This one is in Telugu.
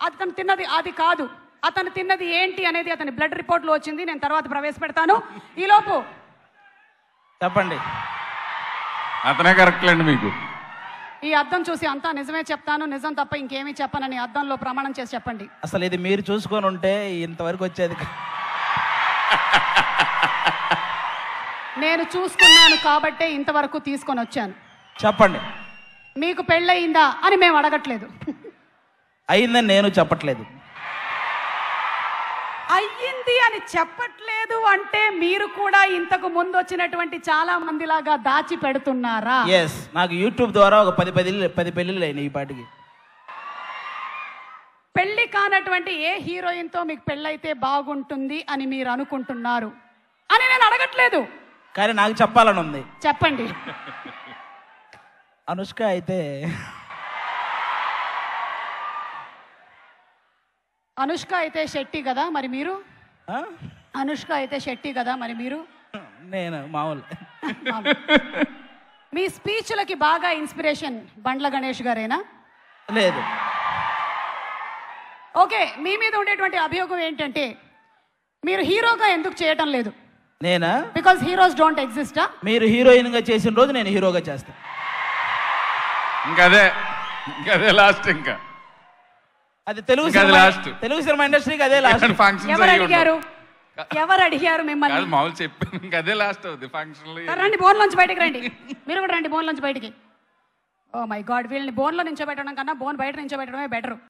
అతను తిన్నది అది కాదు అతను తిన్నది ఏంటి అనేది అతని బ్లడ్ రిపోర్ట్లో వచ్చింది నేను తర్వాత ప్రవేశపెడతాను ఈలోపు చెప్పండి అతనే కరెక్ట్లేండి మీకు ఈ అద్దం చూసి అంతా నిజమే చెప్తాను నిజం తప్ప ఇంకేమీ చెప్పనని అద్దంలో ప్రమాణం చేసి చెప్పండి అసలు ఇది మీరు చూసుకొని ఉంటే ఇంతవరకు వచ్చేది కా- నేను చూసుకున్నాను కాబట్టే ఇంతవరకు తీసుకొని వచ్చాను చెప్పండి మీకు పెళ్ళయిందా అని మేము అడగట్లేదు అయిందని నేను చెప్పట్లేదు అయ్యింది అని చెప్పట్లేదు అంటే మీరు కూడా ఇంతకు ముందు వచ్చినటువంటి చాలా మందిలాగా దాచి పెడుతున్నారా ఎస్ నాకు యూట్యూబ్ ద్వారా ఒక పది పది పది పెళ్ళిళ్ళు అయినాయి ఈ పాటికి పెళ్లి కానటువంటి ఏ హీరోయిన్ తో మీకు పెళ్ళైతే బాగుంటుంది అని మీరు అనుకుంటున్నారు అని నేను అడగట్లేదు కానీ నాకు చెప్పాలని ఉంది చెప్పండి అనుష్క అయితే అనుష్క అయితే శెట్టి కదా మరి మీరు ఆ? అనుష్క అయితే శెట్టి కదా మరి మీరు నేను మామూలు మీ స్పీచ్లకి బాగా ఇన్స్పిరేషన్ బండ్ల గణేష్ గారేనా లేదు ఓకే మీ మీద ఉండేటువంటి అభియోగం ఏంటంటే మీరు హీరోగా ఎందుకు చేయటం లేదు నేనా బికాస్ హీరోస్ డోంట్ ఎగ్జిస్టా మీరు హీరోయిన్గా చేసిన రోజు నేను హీరోగా చేస్తాను ఇంకదే ఇంకదే లాస్ట్ ఇంకా అది తెలుగు ఇంకా అది సినిమా last. తెలుగు సినిమా ఇండస్ట్రీకి అదే లాస్ట్ ఫంక్షన్ ఎవరు అడిగారు ఎవరు అడిగారు మిమ్మల్ని కాదు మామూలు చెప్పాను ఇంకదే లాస్ట్ అవుతుంది ఫంక్షన్లు సరే, రండి బోన్ నుంచి బయటికి రండి మీరు కూడా రండి బోన్ నుంచి బయటికి ఓ మై గాడ్ వీళ్ళని బోన్లో నించోబెట్టడం కన్నా బోన్ బయట నించోబెట్టడమే బెటర్